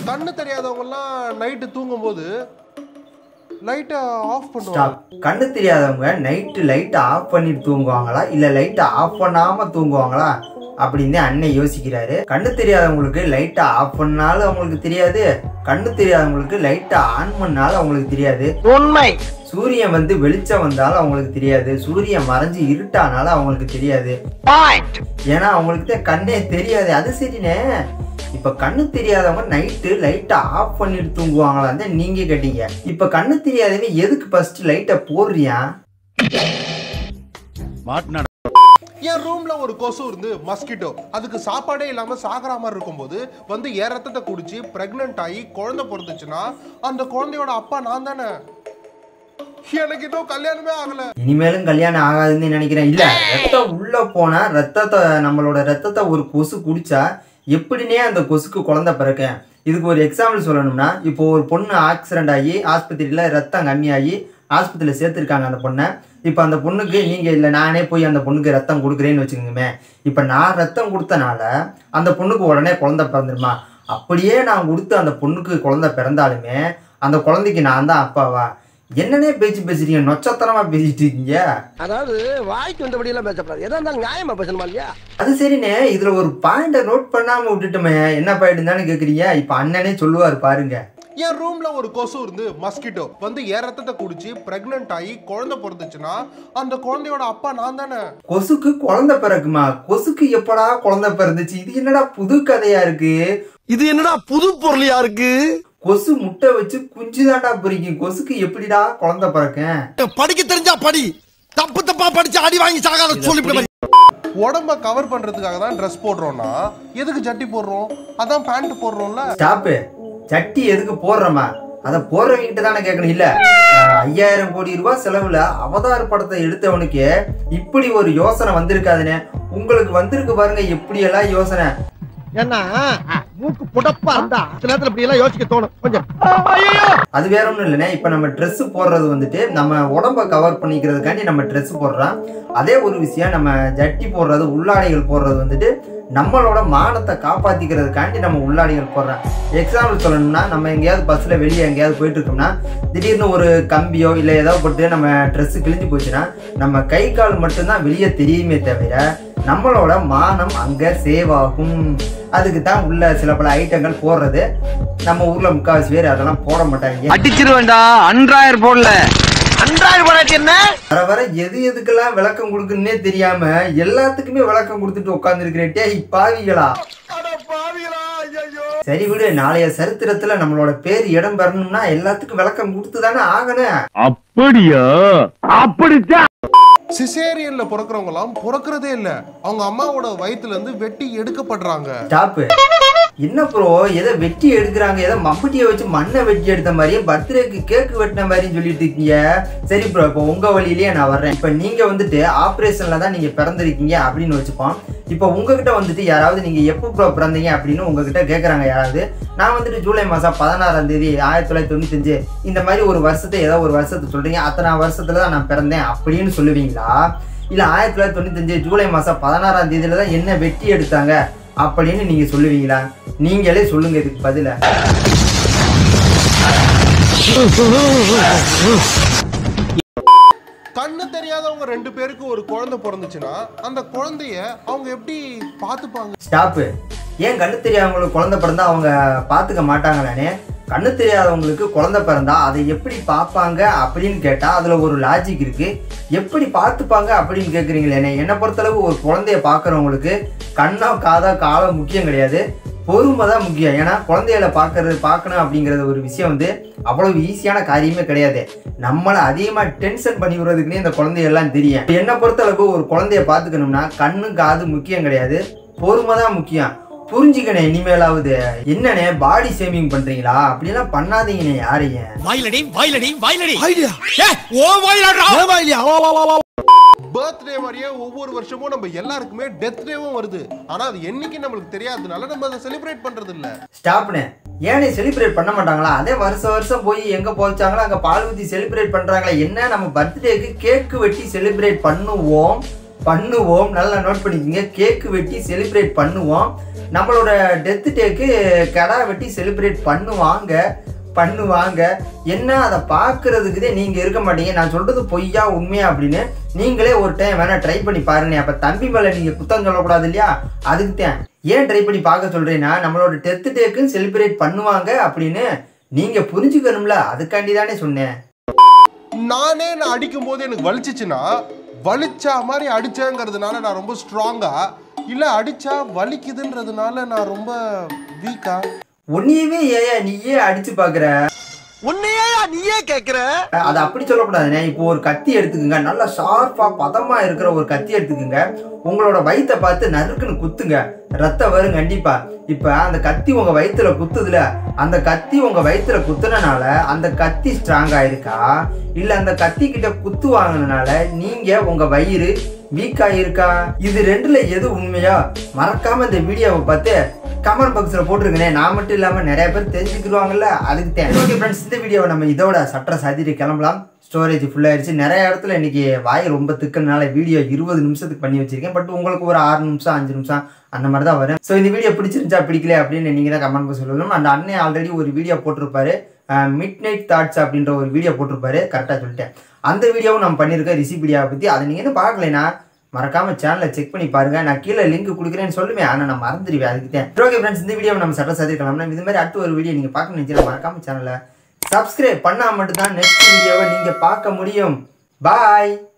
கண்ணு தெரியாதவங்கலாம் நைட்டு தூங்கும்போது லைட்டை ஆஃப் பண்ணுவாங்க ஸ்டாப் கண்ணு தெரியாதவங்க நைட்டு லைட்டை ஆஃப் பண்ணிட்டு தூங்குவாங்களா இல்ல லைட்டை ஆஃப் பண்ணாம தூங்குவாங்களா அப்படின்னு அண்ணன் யோசிக்கிறாரு கண்ணு தெரியாதவங்களுக்கு லைட்டை ஆஃப் பண்ணாலும் அவங்களுக்கு தெரியாது கண்ணு தெரியாதவங்களுக்கு லைட்டை ஆன் பண்ணாலும் அவங்களுக்கு தெரியாது உண்மை சூரியன் வந்து வெளிச்சம் வந்தாலும் அவங்களுக்கு தெரியாது சூரியன் மறைஞ்சு இருட்டானாலும் அவங்களுக்கு தெரியாது பாயிண்ட் ஏன்னா அவங்களுக்கு தான் கண்ணே தெரியாது அது சரிண்ணே இப்ப கண்ணு தெரியாதவங்க நைட்டு லைட்டை ஆஃப் பண்ணிட்டு தூங்குவாங்களான்னு தான் நீங்க கேட்டீங்க இப்ப கண்ணு தெரியாதவன் எதுக்கு ஃபர்ஸ்ட் லைட்டை போடுறியா என் ரூம்ல ஒரு கொசு இருந்து மஸ்கிட்டோ அதுக்கு சாப்பாடே இல்லாம சாகர மாதிரி இருக்கும்போது வந்து என் ரத்தத்தை குடிச்சு பிரெக்னென்ட் ஆகி குழந்தை பிறந்துச்சுன்னா அந்த குழந்தையோட அப்பா நான் தானே எனக்கு இன்னும் கல்யாணமே ஆகல இனிமேலும் கல்யாணம் ஆகாதுன்னு நினைக்கிறேன் இல்ல ரத்தம் உள்ள போனா ரத்தத்தை நம்மளோட ரத்தத்தை ஒரு கொசு குடிச்சா எப்படினே அந்த கொசுக்கு குழந்தை பிறக்க இதுக்கு ஒரு எக்ஸாம்பிள் சொல்லணும்னா இப்போ ஒரு பொண்ணு ஆக்சிடென்ட் ஆகி ஆஸ்பத்திரியில ரத்தம் கம்மியாகி ஆஸ்பத்திரியில் சேர்த்துருக்காங்க அந்த பொண்ணை இப்போ அந்த பொண்ணுக்கு நீங்கள் இல்லை நானே போய் அந்த பொண்ணுக்கு ரத்தம் கொடுக்குறேன்னு வச்சுக்கோங்கமே இப்போ நான் ரத்தம் கொடுத்தனால அந்த பொண்ணுக்கு உடனே குழந்தை பிறந்துருமா அப்படியே நான் கொடுத்து அந்த பொண்ணுக்கு குழந்தை பிறந்தாலுமே அந்த குழந்தைக்கு நான் தான் அப்பாவா என்னன்னே பேச்சு பேசுறீங்க நொச்சத்தனமா பேசிட்டு இருக்கீங்க அதாவது வாய்க்கு வந்தபடி எல்லாம் பேசக்கூடாது எதா இருந்தாலும் நியாயமா பேசணுமா இல்லையா அது சரிண்ணே இதுல ஒரு பாயிண்ட நோட் பண்ணாம விட்டுட்டோமே என்ன பாயிண்ட் தானே கேக்குறீங்க இப்ப அண்ணனே சொல்லுவார் பாருங்க என் ரூம்ல ஒரு கொசு இருந்து மஸ்கிட்டோ வந்து என் ரத்தத்தை குடிச்சு பிரெக்னென்ட் ஆகி குழந்தை பிறந்துச்சுன்னா அந்த குழந்தையோட அப்பா நான் தானே கொசுக்கு குழந்தை பிறக்குமா கொசுக்கு எப்படா குழந்தை பிறந்துச்சு இது என்னடா புது கதையா இருக்கு இது என்னடா புது பொருளியா இருக்கு கொசு முட்டை வச்சு குஞ்சு தாண்டா பொறிக்கும் கொசுக்கு எப்படிடா குழந்தை பிறக்கும் படிக்க தெரிஞ்சா படி தப்பு தப்பா படிச்சு அடி வாங்கி சாகாத சொல்லிவிட்டு உடம்ப கவர் பண்றதுக்காக தான் ட்ரெஸ் போடுறோம்னா எதுக்கு ஜட்டி போடுறோம் அதான் பேண்ட் போடுறோம்ல ஸ்டாப்பு சட்டி எதுக்கு போடுறோமா அதை போடுறவங்கிட்ட தானே கேட்கணும் இல்ல அஹ், ஐயாயிரம் கோடி ரூபாய் செலவுல அவதார் படத்தை எடுத்தவனுக்கு இப்படி ஒரு யோசனை வந்திருக்காதுனே உங்களுக்கு வந்திருக்கு பாருங்க எப்படி எல்லாம் யோசனை ஏன்னா மூக்கு புடப்பா இருந்தா சில நேரத்துல இப்படி எல்லாம் யோசிக்க தோணும் கொஞ்சம் அது வேற ஒன்றும் இல்லைண்ணே இப்போ நம்ம Dress போடுறது வந்துட்டு நம்ம உடம்ப கவர் பண்ணிக்கிறதுக்காண்டி நம்ம Dress போடுறோம் அதே ஒரு விஷயம் நம்ம ஜட்டி போடுறது உள்ளாடைகள் போடுறது வந்துட்டு நம்மளோட மானத்தை காப்பாத்திக்கிறதுக்காண்டி நம்ம உள்ளாடைகள் போடுறோம் எக்ஸாம்பிள் சொல்லணும்னா நம்ம எங்கேயாவது பஸ்ஸில் வெளியே எங்கேயாவது போயிட்டு இருக்கோம்னா திடீர்னு ஒரு கம்பியோ இல்லை ஏதாவது போட்டு நம்ம Dress கிழிஞ்சு போச்சுன்னா நம்ம கை கால் மட்டும்தான் வெளியே தெரியுமே தவிர நம்மளோட மானம் அங்கே சேவ் ஆகும் அதுக்கு தான் உள்ள சில பல ஐட்டங்கள் போடுறது நம்ம ஊர்ல முக்காவாசி பேர் அதெல்லாம் போட மாட்டாங்க அடிச்சிருவேண்டா அன்றாயர் போடல அன்றாயிரம் போராட்டி என்ன வர வர எது எதுக்கெல்லாம் விளக்கம் கொடுக்குன்னே தெரியாம எல்லாத்துக்குமே விளக்கம் கொடுத்துட்டு உட்காந்துருக்கிறேட்டே இப்பாவிகளா சரி விடு நாளைய சரித்திரத்துல நம்மளோட பேர் இடம் பெறணும்னா எல்லாத்துக்கும் விளக்கம் கொடுத்து தானே ஆகணும் அப்படியா அப்படித்தான் சிசேரியன்ல பிறக்கிறவங்களாம் பிறக்கிறதே இல்ல அவங்க அம்மாவோட வயித்துல இருந்து வெட்டி எடுக்கப்படுறாங்க ஸ்டாப்பு என்ன ப்ரோ எதை வெட்டி எடுக்கிறாங்க ஏதோ மம்பட்டியை வச்சு மண்ணை வெட்டி எடுத்த மாதிரியும் பர்த்டேக்கு கேக்கு வெட்டின மாதிரியும் சொல்லிட்டு இருக்கீங்க சரி ப்ரோ இப்போ உங்க வழியிலேயே நான் வர்றேன் இப்போ நீங்க வந்துட்டு ஆப்ரேஷன்ல தான் நீங்க பிறந்திருக்கீங்க அப்படின்னு வச்சுப்போம் இப்போ உங்ககிட்ட வந்துட்டு யாராவது நீங்க எப்போ ப்ரோ பிறந்தீங்க அப்படின்னு உங்ககிட்ட கேட்குறாங்க யாராவது நான் வந்துட்டு ஜூலை மாதம் பதினாறாம் தேதி ஆயிரத்தி தொள்ளாயிரத்தி தொண்ணூத்தஞ்சு இந்த மாதிரி ஒரு வருஷத்தை ஏதோ ஒரு வருஷத்தை சொல்றீங்க அத்தனை வருஷத்துல தான் நான் பிறந்தேன் அப்படின்னு சொல்லுவீங்களா இல்ல ஆயிரத்தி தொள்ளாயிரத்தி தொண்ணூத்தஞ்சு ஜூலை மாசம் பதினாறாம் தேதியில தான் என்ன வெட்டி எடுத்தாங்க அப்படின்னு நீங்க சொல்லுவீங்களா நீங்களே சொல்லுங்க இதுக்கு பதில கண்ணு தெரியாதவங்க ரெண்டு பேருக்கு ஒரு குழந்தை பிறந்துச்சுன்னா அந்த குழந்தைய அவங்க எப்படி பார்த்துப்பாங்க ஸ்டாப்பு ஏன் கண்ணு தெரியாதவங்களுக்கு குழந்தை பிறந்தா அவங்க பார்த்துக்க மாட்டாங்களானே கண்ணு தெரியாதவங்களுக்கு குழந்தை பிறந்தா அதை எப்படி பார்ப்பாங்க அப்படின்னு கேட்டா அதுல ஒரு லாஜிக் இருக்கு எப்படி பார்த்துப்பாங்க அப்படின்னு கேட்குறீங்களேனே என்னை பொறுத்தளவு ஒரு குழந்தைய பார்க்குறவங்களுக்கு கண்ணோ காதோ காலோ முக்கியம் கிடையாது பொறுமை தான் முக்கியம் ஏன்னா குழந்தைகளை பார்க்கறது பார்க்கணும் அப்படிங்கிறது ஒரு விஷயம் வந்து அவ்வளவு ஈஸியான காரியமே கிடையாது நம்மளை அதிகமாக டென்ஷன் பண்ணி விடுறதுக்குன்னே இந்த குழந்தையெல்லாம் தெரியும் இப்ப என்னை பொறுத்தளவு ஒரு குழந்தைய பார்த்துக்கணும்னா கண்ணு காது முக்கியம் கிடையாது பொறுமை தான் முக்கியம் புரிஞ்சுக்கணே இனிமேலாவது என்னண்ணே பாடி ஷேமிங் பண்றீங்களா அப்படிலாம் பண்ணாதீங்கண்ணே யாரையும் வாயிலடி வாயிலடி வாயிலடி வாயிலியா ஓ வாயிலாடா வாயிலியா வா வா வா வா பர்த்டே மாதிரியே ஒவ்வொரு வருஷமும் நம்ம எல்லாருக்குமே டெத் டேவும் வருது ஆனா அது என்னைக்கு நம்மளுக்கு தெரியாததுனால நம்ம அதை செலிப்ரேட் பண்றது இல்ல ஸ்டாப்னு ஏனே செலிப்ரேட் பண்ண மாட்டாங்களா அதே வருஷம் வருஷம் போய் எங்க போச்சாங்களோ அங்க பால் ஊத்தி செலிப்ரேட் பண்றாங்களா என்ன நம்ம பர்த்டேக்கு கேக்கு வெட்டி செலிப்ரேட் பண்ணுவோம் பண்ணுவோம் நல்லா நோட் பண்ணிக்கோங்க கேக்கு வெட்டி செலிப்ரேட் பண்ணுவோம் நம்மளோட டெத் டேக்கு கடா வெட்டி செலிப்ரேட் பண்ணுவாங்க பண்ணுவாங்க என்ன அதை பார்க்கறதுக்குதே நீங்க இருக்க மாட்டீங்க நான் சொல்றது பொய்யா உண்மையா அப்படின்னு நீங்களே ஒரு டைம் வேணா ட்ரை பண்ணி பாருங்க அப்ப தம்பி மேல நீங்க குத்தம் சொல்லக்கூடாது இல்லையா அதுக்கு தான் ஏன் ட்ரை பண்ணி பார்க்க சொல்றேன்னா நம்மளோட டெத் டேக்கும் செலிப்ரேட் பண்ணுவாங்க அப்படின்னு நீங்க புரிஞ்சுக்கணும்ல அதுக்காண்டி தானே சொன்னேன் நானே நான் அடிக்கும் போது எனக்கு வலிச்சிச்சுன்னா வலிச்சா மாதிரி அடிச்சேங்கிறதுனால நான் ரொம்ப ஸ்ட்ராங்கா இல்ல அடிச்சா வலிக்குதுன்றதுனால நான் ரொம்ப வீக்கா உன்னையவே ஏன் நீயே அடிச்சு பாக்குற உன்னையே நீயே கேக்குற அது அப்படி சொல்லக்கூடாதுண்ணே இப்போ ஒரு கத்தி எடுத்துக்கோங்க நல்லா ஷார்ப்பா பதமா இருக்கிற ஒரு கத்தி எடுத்துக்கோங்க உங்களோட வயித்தை பார்த்து நறுக்குன்னு குத்துங்க ரத்தம் வரும் கண்டிப்பா இப்ப அந்த கத்தி உங்க வயித்துல குத்துதுல அந்த கத்தி உங்க வயித்துல குத்துனனால அந்த கத்தி ஸ்ட்ராங் ஆயிருக்கா இல்ல அந்த கத்தி கிட்ட குத்து வாங்கினனால நீங்க உங்க வயிறு வீக் ஆயிருக்கா இது ரெண்டுல எது உண்மையா மறக்காம இந்த வீடியோவை பார்த்து கமெண்ட் பாக்ஸ்ல போட்டுருங்கண்ணே நான் மட்டும் இல்லாம நிறைய பேர் தெரிஞ்சுக்கிடுவாங்கல்ல அதுக்கு தேவை ஓகே ஃப்ரெண்ட்ஸ் இந்த வீடியோவை நம்ம இதோட சட்ட சாதிட்டு கிளம்பலாம் ஸ்டோரேஜ் ஃபுல்லாயிருச்சு நிறைய இடத்துல இன்னைக்கு வாய் ரொம்ப திக்கனால வீடியோ இருபது நிமிஷத்துக்கு பண்ணி வச்சிருக்கேன் பட் உங்களுக்கு ஒரு ஆறு நிமிஷம் அஞ்சு நிமிஷம் அந்த மாதிரி தான் வரும் ஸோ இந்த வீடியோ பிடிச்சிருந்துச்சா பிடிக்கல அப்படின்னு நீங்கள் தான் கமெண்ட் பாக்ஸ் சொல்லணும் அந்த அண்ணன் ஆல்ரெடி ஒரு வீடியோ போட்டிருப்பாரு மிட் நைட் தாட்ஸ் அப்படின்ற ஒரு வீடியோ போட்டிருப்பாரு கரெக்டாக சொல்லிட்டேன் அந்த வீடியோவும் நம்ம பண்ணியிருக்கோம் ரிசிபீடியாவை பற்றி அதை நீங்கள் இன்னும் பார்க்கலைன்னா மறக்காம சேனலை செக் பண்ணி பாருங்க நான் கீழே லிங்க் கொடுக்குறேன்னு சொல்லுவேன் ஆனால் நான் மறந்துடுவேன் அதுக்கு தான் ஓகே ஃப்ரெண்ட்ஸ் இந்த வீடியோ நம்ம சட்ட சாதிக்கலாம் இது மாதிரி அடுத்த ஒரு வீடியோ நீங்கள் பார்க்க நினைச்சா மறக்காம சேனலை சப்ஸ்கிரைப் பண்ணால் மட்டும்தான் நெக்ஸ்ட் வீடியோவை நீங்கள் பார்க்க முடியும் பாய்